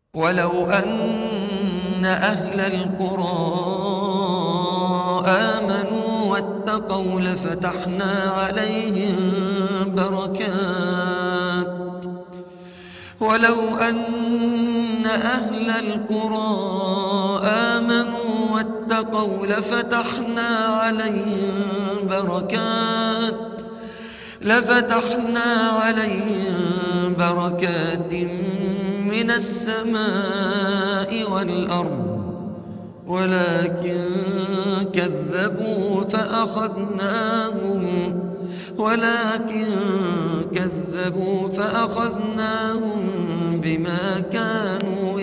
ولو أن أهل القرى آمنوا واتقوا لفتحنا عليهم بركات ولو أن أهل القرى آمنوا واتقوا لفتحنا عليهم بركات لفتحنا عليهم بركات من السماء والأرض ولكن كذبوا فأخذناهم ولكن كذبوا فأخذناهم بما كانوا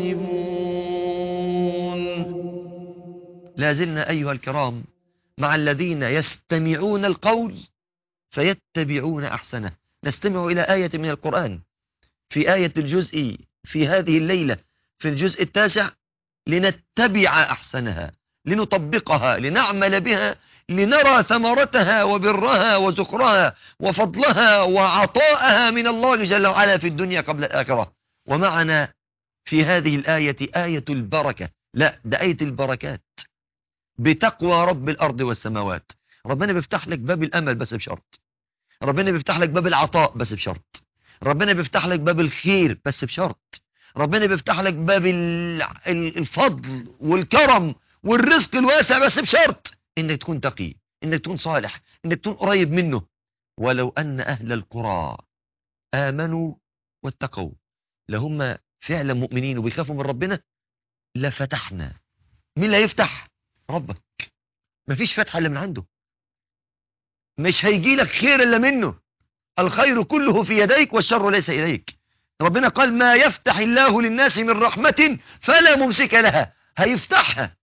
يكسبون لا زلنا أيها الكرام مع الذين يستمعون القول فيتبعون أحسنه نستمع إلى آية من القرآن في آية الجزء في هذه الليلة في الجزء التاسع لنتبع أحسنها لنطبقها لنعمل بها لنرى ثمرتها وبرها وزخرها وفضلها وعطاءها من الله جل وعلا في الدنيا قبل الآخرة ومعنا في هذه الآية آية البركة لا ده آية البركات بتقوى رب الأرض والسماوات ربنا بيفتح لك باب الأمل بس بشرط ربنا بيفتح لك باب العطاء بس بشرط ربنا بيفتح لك باب الخير بس بشرط ربنا بيفتح لك باب الفضل والكرم والرزق الواسع بس بشرط انك تكون تقي انك تكون صالح انك تكون قريب منه ولو ان اهل القرى امنوا واتقوا لهم فعلا مؤمنين وبيخافوا من ربنا لفتحنا مين اللي هيفتح ربك مفيش فتحه الا من عنده مش هيجي لك خير الا منه الخير كله في يديك والشر ليس اليك ربنا قال ما يفتح الله للناس من رحمة فلا ممسك لها هيفتحها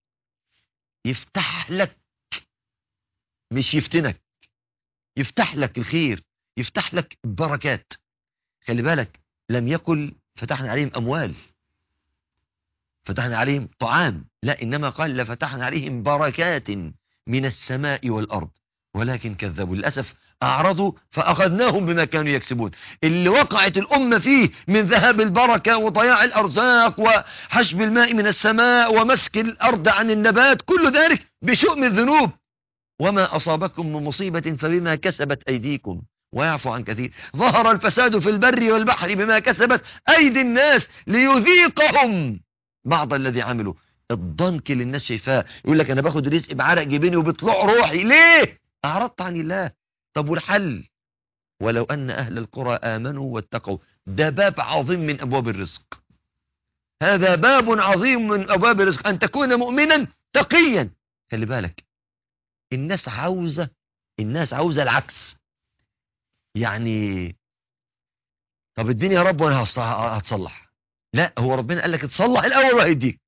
يفتح لك مش يفتنك يفتح لك الخير يفتح لك بركات خلي بالك لم يقل فتحنا عليهم أموال فتحنا عليهم طعام لا إنما قال لفتحنا عليهم بركات من السماء والأرض ولكن كذبوا للأسف أعرضوا فأخذناهم بما كانوا يكسبون اللي وقعت الأمة فيه من ذهاب البركة وضياع الأرزاق وحشب الماء من السماء ومسك الأرض عن النبات كل ذلك بشؤم الذنوب وما أصابكم من مصيبة فبما كسبت أيديكم ويعفو عن كثير ظهر الفساد في البر والبحر بما كسبت أيدي الناس ليذيقهم بعض الذي عملوا الضنك اللي الناس شايفاه يقول لك أنا باخد رزق بعرق جبيني وبطلع روحي ليه أعرضت عن الله طب والحل ولو أن أهل القرى آمنوا واتقوا ده باب عظيم من أبواب الرزق هذا باب عظيم من أبواب الرزق أن تكون مؤمنا تقيا خلي بالك الناس عاوزة الناس عاوزة العكس يعني طب اديني يا رب وانا هتصلح لا هو ربنا قال لك تصلح الاول وهيديك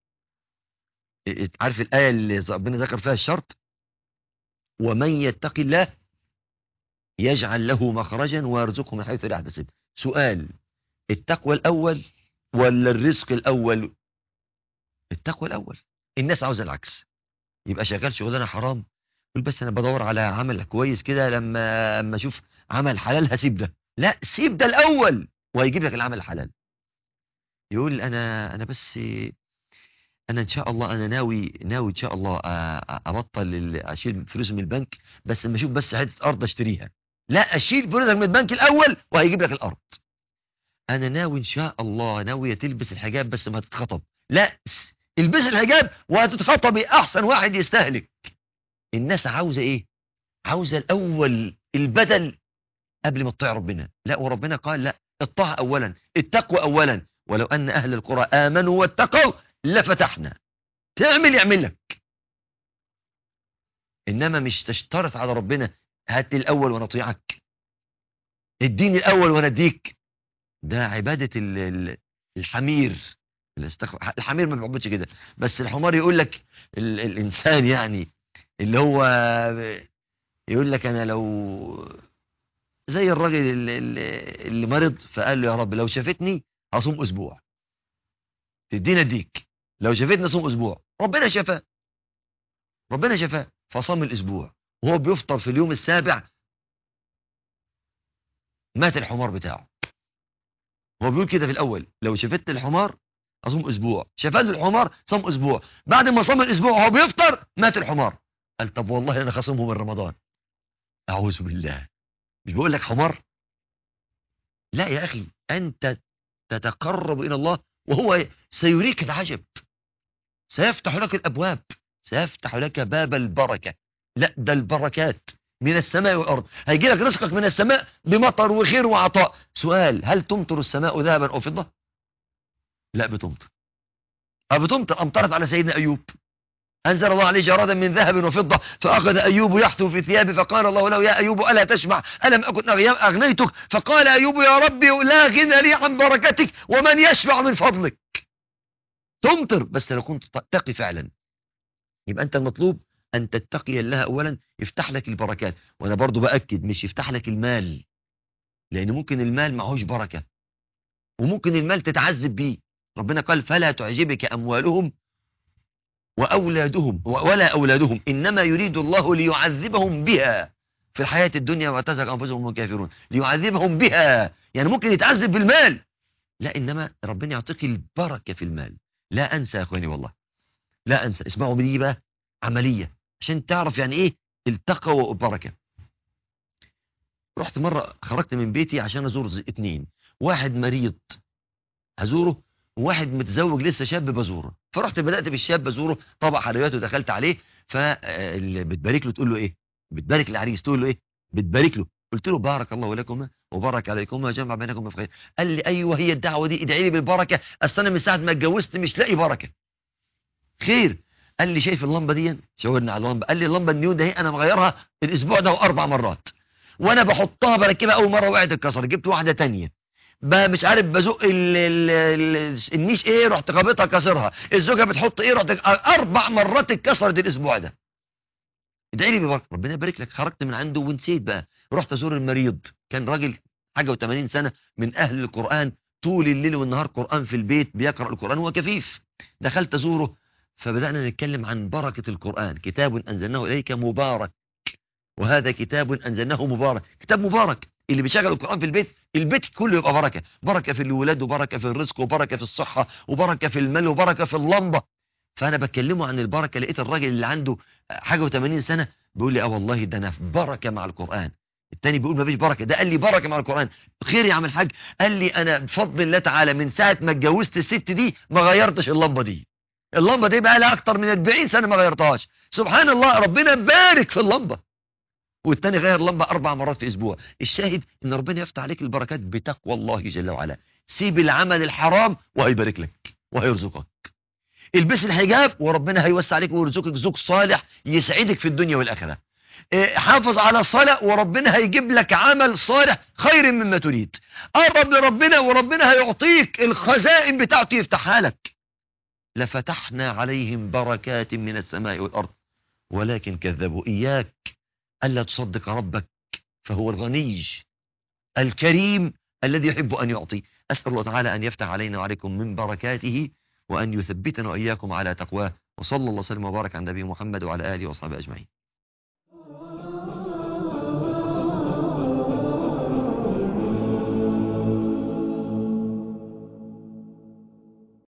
عارف الآية اللي ربنا ذكر فيها الشرط ومن يتق الله يجعل له مخرجا ويرزقه من حيث لا يحتسب سؤال التقوى الأول ولا الرزق الأول التقوى الأول الناس عاوزة العكس يبقى شغال شغلانة حرام يقول بس أنا بدور على عمل كويس كده لما اما أشوف عمل حلال هسيب ده لا سيب ده الأول وهيجيب لك العمل الحلال يقول أنا أنا بس انا ان شاء الله انا ناوي ناوي ان شاء الله ابطل اشيل فلوس من البنك بس لما اشوف بس حته ارض اشتريها لا اشيل فلوسك من البنك الاول وهيجيب لك الارض انا ناوي ان شاء الله ناويه تلبس الحجاب بس ما تتخطب لا البس الحجاب وهتتخطبي احسن واحد يستهلك الناس عاوزه ايه عاوزه الاول البدل قبل ما تطيع ربنا لا وربنا قال لا الطاعه اولا التقوى اولا ولو ان اهل القرى امنوا واتقوا لفتحنا تعمل يعمل لك انما مش تشترط على ربنا هات لي الاول وانا اطيعك اديني الاول وانا اديك ده عباده الحمير الحمير ما بيعبدش كده بس الحمار يقول لك ال الانسان يعني اللي هو يقول لك انا لو زي الراجل اللي, اللي مرض فقال له يا رب لو شافتني هصوم اسبوع تدينا اديك لو شافتنا صوم اسبوع ربنا شفاه ربنا شفاه فصام الاسبوع وهو بيفطر في اليوم السابع مات الحمار بتاعه هو بيقول كده في الاول لو شفت الحمار اصوم اسبوع شفت الحمار صام اسبوع بعد ما صام الاسبوع وهو بيفطر مات الحمار قال طب والله انا خصمه من رمضان اعوذ بالله مش بقول لك حمار لا يا اخي انت تتقرب الى الله وهو سيريك العجب سيفتح لك الابواب سيفتح لك باب البركه لا ده البركات من السماء والارض هيجي لك رزقك من السماء بمطر وخير وعطاء سؤال هل تمطر السماء ذهبا او فضه لا بتمطر أه بتمطر امطرت على سيدنا ايوب أنزل الله عليه جرادا من ذهب وفضة فأخذ أيوب يحثو في ثيابه فقال الله له يا أيوب ألا تشبع ألم أكن أغنيتك فقال أيوب يا ربي لا غنى لي عن بركتك ومن يشبع من فضلك تمطر بس لو كنت تقي فعلا يبقى أنت المطلوب أن تتقي الله أولا يفتح لك البركات وأنا برضو بأكد مش يفتح لك المال لأن ممكن المال معهوش بركة وممكن المال تتعذب بيه ربنا قال فلا تعجبك أموالهم وأولادهم ولا أولادهم إنما يريد الله ليعذبهم بها في الحياة الدنيا وتزهق أنفسهم وهم كافرون ليعذبهم بها يعني ممكن يتعذب بالمال لا إنما ربنا يعطيك البركة في المال لا أنسى يا أخواني والله لا أنسى اسمعوا مني بقى عملية عشان تعرف يعني إيه التقوى والبركة رحت مرة خرجت من بيتي عشان أزور اتنين واحد مريض أزوره وواحد متزوج لسه شاب بزوره فرحت بدأت بالشاب بزوره طبق حلويات ودخلت عليه فبتبارك له تقول له ايه بتبارك العريس تقول له ايه بتبارك له قلت له بارك الله لكما وبارك عليكما وجمع بينكم في خير قال لي ايوه هي الدعوه دي ادعي لي بالبركه اصل انا من ساعه ما اتجوزت مش لاقي بركه خير قال لي شايف اللمبه دي شاورنا على اللمبه قال لي اللمبه النيو ده انا مغيرها الاسبوع ده اربع مرات وانا بحطها بركبها اول مره وقعت اتكسر جبت واحده تانية مش عارف بزق ال ال ال النيش ايه رحت خابطها كسرها الزوجه بتحط ايه رحت اربع مرات اتكسرت الاسبوع ده ادعي لي ببركه ربنا يبارك لك خرجت من عنده ونسيت بقى رحت ازور المريض كان راجل حاجه و80 سنه من اهل القران طول الليل والنهار قران في البيت بيقرا القران وهو كفيف دخلت ازوره فبدانا نتكلم عن بركه القران كتاب انزلناه اليك مبارك وهذا كتاب انزلناه مبارك كتاب مبارك اللي بيشغل القرآن في البيت البيت كله يبقى بركة بركة في الولاد وبركة في الرزق وبركة في الصحة وبركة في المال وبركة في اللمبة فأنا بكلمه عن البركة لقيت الراجل اللي عنده حاجة و80 سنة بيقول لي اه والله ده أنا في بركة مع القرآن التاني بيقول ما فيش بركة ده قال لي بركة مع القرآن خير يا عم الحاج قال لي أنا بفضل الله تعالى من ساعة ما اتجوزت الست دي ما غيرتش اللمبة دي اللمبة دي بقى لها أكتر من 40 سنة ما غيرتهاش سبحان الله ربنا بارك في اللمبة والتاني غير لمبة أربع مرات في أسبوع الشاهد إن ربنا يفتح عليك البركات بتقوى الله جل وعلا سيب العمل الحرام وهيبارك لك وهيرزقك البس الحجاب وربنا هيوسع عليك ويرزقك زوج صالح يسعدك في الدنيا والآخرة حافظ على الصلاة وربنا هيجيب لك عمل صالح خير مما تريد قرب لربنا وربنا هيعطيك الخزائن بتاعته يفتحها لك لفتحنا عليهم بركات من السماء والأرض ولكن كذبوا إياك ألا تصدق ربك فهو الغني الكريم الذي يحب أن يعطي أسأل الله تعالى أن يفتح علينا وعليكم من بركاته وأن يثبتنا وإياكم على تقواه وصلى الله وسلم وبارك على نبي محمد وعلى آله وصحبه أجمعين